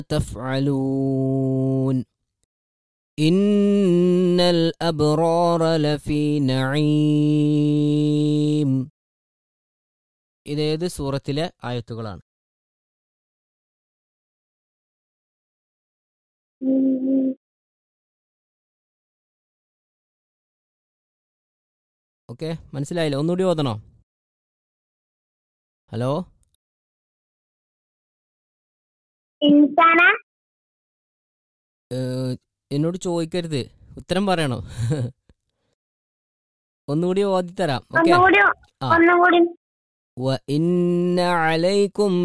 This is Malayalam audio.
تفعلون إن الأبرار لفي نعيم ഇതേത് സൂറത്തിലെ ആയത്തുകളാണ് ഉം. ഓക്കെ മനസ്സിലായില്ല ഒന്നുകൂടി ഓതണോ ഹലോ ഇൻസാന ഏഹ്, എന്നോട് ചോദിക്കരുത് ഉത്തരം പറയണോ ഒന്നുകൂടി ഓതിത്തരാം ഓക്കെ ഒന്നുകൂടി ആ. ഒന്നുകൂടി وإن عليكم